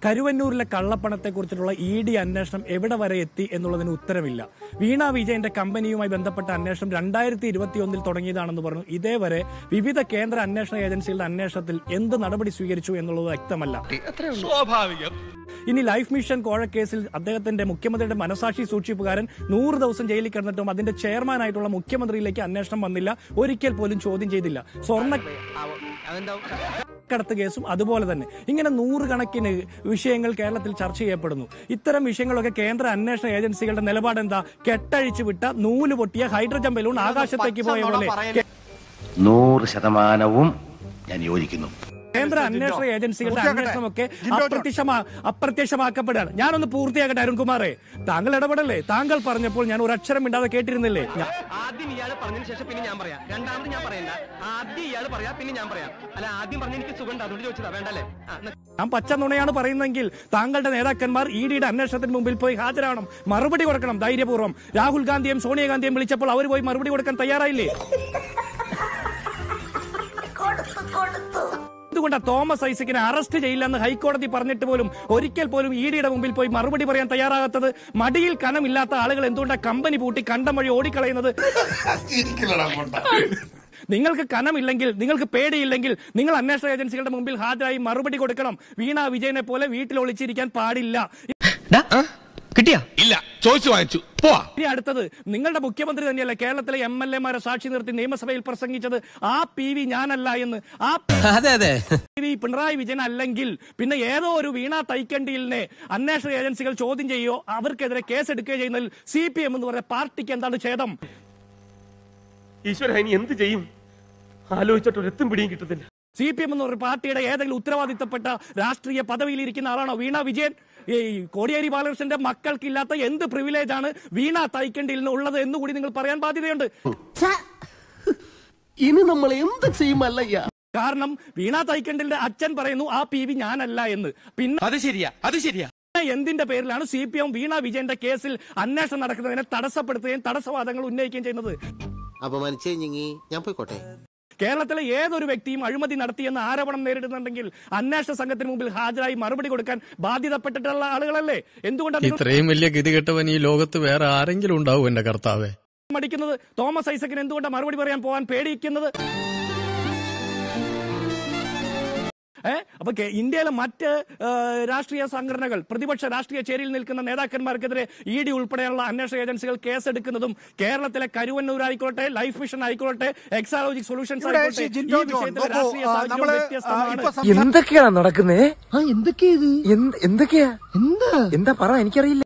കരുവന്നൂരിലെ കള്ളപ്പണത്തെ കുറിച്ചിട്ടുള്ള E D അന്വേഷണം എവിടെ വരെ എത്തി എന്നുള്ളതിന് ഉത്തരവില്ല വീണ വിജയന്റെ കമ്പനിയുമായി ബന്ധപ്പെട്ട അന്വേഷണം രണ്ടായിരത്തി ഇരുപത്തിയൊന്നിൽ തുടങ്ങിയതാണെന്ന് പറഞ്ഞു ഇതേവരെ വിവിധ കേന്ദ്ര അന്വേഷണ ഏജൻസികളുടെ അന്വേഷണത്തിൽ എന്ത് നടപടി സ്വീകരിച്ചു എന്നുള്ളത് വ്യക്തമല്ല ഇനി ലൈഫ് മിഷൻ കോഴക്കേസിൽ അദ്ദേഹത്തിന്റെ മുഖ്യമന്ത്രിയുടെ മനസാക്ഷി സൂക്ഷിപ്പുകാരൻ നൂറ് ദിവസം ജയിലിൽ കിടന്നിട്ടും അതിന്റെ ചെയർമാനായിട്ടുള്ള മുഖ്യമന്ത്രിയിലേക്ക് അന്വേഷണം വന്നില്ല ഒരിക്കൽ പോലും ചോദ്യം ചെയ്തില്ല സ്വർണ്ണ കടത്ത് കേസും അതുപോലെ തന്നെ ഇങ്ങനെ നൂറുകണക്കിന് വിഷയങ്ങൾ കേരളത്തിൽ ചർച്ച ചെയ്യപ്പെടുന്നു ഇത്തരം വിഷയങ്ങളൊക്കെ കേന്ദ്ര അന്വേഷണ ഏജൻസികളുടെ നിലപാട് എന്താ കെട്ടഴിച്ചു വിട്ട നൂല് പൊട്ടിയ ഹൈഡ്രജൻ ബലൂൺ ആകാശത്തേക്ക് പോയ പോലെ നൂറ് ശതമാനവും ഞാൻ യോജിക്കുന്നു കേന്ദ്ര അന്വേഷണ ഏജൻസികളുടെ അന്വേഷണമൊക്കെ അപ്രത്യക്ഷമാ അപ്രത്യക്ഷമാക്കപ്പെടുകയാണ് ഞാനൊന്ന് പൂർത്തിയാക്കട്ടെ അരുൺകുമാറെ താങ്കൾ ഇടപെടല്ലേ താങ്കൾ പറഞ്ഞപ്പോൾ ഞാൻ ഒരു അക്ഷരം മിണ്ടാതെ കേട്ടിരുന്നില്ലേ ഞാൻ- ആദ്യം ഇയാൾ പറഞ്ഞതിന് ശേഷം പിന്നെ ഞാൻ പറയാം രണ്ടാമത് ഞാൻ പറയണ്ട ആദ്യം ഇയാൾ പറയാം പിന്നെ ഞാൻ പറയാം അല്ല ആദ്യം പറഞ്ഞ എനിക്ക് സുഖം അതുകൊണ്ട് ചോദിച്ചതാ വേണ്ടല്ലേ ആ, എന്നാ ഞാൻ പച്ച നുണയാണ് പറയുന്നതെങ്കിൽ താങ്കളുടെ നേതാക്കന്മാർ ഇ ഡിയുടെ അന്വേഷണത്തിന് മുമ്പിൽ പോയി ഹാജരാവണം മറുപടി കൊടുക്കണം ധൈര്യപൂർവ്വം രാഹുൽ ഗാന്ധിയും സോണിയാഗാന്ധിയും വിളിച്ചപ്പോൾ അവർ പോയി മറുപടി കൊടുക്കാൻ തയ്യാറായില്ലേ എന്തുകൊണ്ടാ തോമസ് ഐസക്കിനെ അറസ്റ്റ് ചെയ്യില്ലെന്ന് ഹൈക്കോടതി പറഞ്ഞിട്ട് പോലും ഒരിക്കൽ പോലും ഇ ഡിയുടെ മുമ്പിൽ പോയി മറുപടി പറയാൻ തയ്യാറാകാത്തത് മടിയിൽ കനമില്ലാത്ത ആളുകൾ എന്തുകൊണ്ടാ കമ്പനി പൂട്ടി കണ്ടം വഴി ഓടിക്കളയുന്നത് നിങ്ങൾക്ക് കനമില്ലെങ്കിൽ നിങ്ങൾക്ക് പേടിയില്ലെങ്കിൽ നിങ്ങൾ അന്വേഷണ ഏജൻസികളുടെ മുമ്പിൽ ഹാജരായി മറുപടി കൊടുക്കണം വീണ വിജയനെ പോലെ വീട്ടിൽ ഒളിച്ചിരിക്കാൻ പാടില്ല കിട്ടിയാ ഇല്ല ചോദിച്ചു വാങ്ങിച്ചു പോവാ ഇനി അടുത്തത് നിങ്ങളുടെ മുഖ്യമന്ത്രി തന്നെയല്ലേ കേരളത്തിലെ എം എൽ എമാരെ സാക്ഷി നിർത്തി നിയമസഭയിൽ പ്രസംഗിച്ചത് ആ പി വി ഞാനല്ല എന്ന് ആ അതെ അതെ പി വി പിണറായി വിജയൻ അല്ലെങ്കിൽ പിന്നെ ഏതോ ഒരു വീണ തൈക്കണ്ടിയിലിനെ അന്വേഷണ ഏജൻസികൾ ചോദ്യം ചെയ്യുകയോ അവർക്കെതിരെ കേസെടുക്കുകയോ ചെയ്യുന്നതിൽ സി പി എം എന്ന് പറയുന്ന പാർട്ടിക്ക് എന്താണ് ഛേദം ഈശ്വര ഇനി എന്ത് ചെയ്യും ആലോചിച്ചിട്ട് ഒരു എത്തും പിടിയും കിട്ടത്തില്ല സി പി എം എന്ന് പറയുന്ന പാർട്ടിയുടെ ഏതെങ്കിലും ഉത്തരവാദിത്തപ്പെട്ട രാഷ്ട്രീയ പദവിയിൽ ഇരിക്കുന്ന ആളാണോ വീണ വിജയൻ ഈ കോടിയേരി ബാലകൃഷ്ണന്റെ മക്കൾക്കില്ലാത്ത എന്ത് പ്രിവിലേജ് ആണ് വീണ തൈക്കണ്ടിയിൽ നിന്ന് ഉള്ളത് എന്നുകൂടി നിങ്ങൾ പറയാൻ ബാധ്യതയുണ്ട് ഇനി നമ്മൾ എന്ത് ചെയ്യുമല്ലയ്യ കാരണം വീണ തൈക്കണ്ടിന്റെ അച്ഛൻ പറയുന്നു ആ പി വി ഞാനല്ല എന്ന് പിന്നെ അത് ശരിയാ അത് ശരിയാ എന്തിന്റെ പേരിലാണ് സി പി എം വീണ വിജയന്റെ കേസിൽ അന്വേഷണം നടക്കുന്നതിനെ തടസ്സപ്പെടുത്തുകയും തടസ്സവാദങ്ങൾ ഉന്നയിക്കുകയും ചെയ്യുന്നത് അപമാനിച്ചേ ഞങ്ങി ഞാൻ പോയിക്കോട്ടെ കേരളത്തിലെ ഏതൊരു വ്യക്തിയും അഴിമതി നടത്തിയെന്ന ആരോപണം നേരിടുന്നുണ്ടെങ്കിൽ അന്വേഷണ സംഘത്തിന് മുമ്പിൽ ഹാജരായി മറുപടി കൊടുക്കാൻ ബാധ്യതപ്പെട്ടിട്ടുള്ള ആളുകളല്ലേ എന്തുകൊണ്ടാണ് നിങ്ങൾ ഇത്രയും വലിയ ഗതികെട്ടവൻ ഈ ലോകത്ത് വേറെ ആരെങ്കിലും ഉണ്ടാവും എന്റെ കർത്താവേ മടിക്കുന്നത് തോമസ് ഐസക്കിന് എന്തുകൊണ്ടാണ് മറുപടി പറയാൻ പോകാൻ പേടിക്കുന്നത് ഏ അപ്പൊ കേ- ഇന്ത്യയിലെ മറ്റ് ഏ, രാഷ്ട്രീയ സംഘടനകൾ പ്രതിപക്ഷ രാഷ്ട്രീയ ചേരിയിൽ നിൽക്കുന്ന നേതാക്കന്മാർക്കെതിരെ ഇ ഡി ഉൾപ്പെടെയുള്ള അന്വേഷണ ഏജൻസികൾ കേസെടുക്കുന്നതും കേരളത്തിലെ കരുവന്നൂർ ആയിക്കോട്ടെ ലൈഫ് മിഷൻ ആയിക്കോട്ടെ എക്സാലോജിക് സൊല്യൂഷൻസ് ഇവിടെ ആയിക്കോട്ടെ ശ്രീ ഈ ജിൻഡോ ജോൺ വിഷയത്തിലെ നോക്കൂ, രാഷ്ട്രീയ ആ, സാഹചര്യം നമ്മള് ആ, വ്യത്യസ്തമാണ് ഇപ്പൊ സംസാ- എന്തൊക്കെയാ നടക്കുന്നേ ആ എന്തൊക്കെയാ ഇത് എന്തൊക്കെയാ എന്താ എന്താ പറ എനിക്കറിയില്ല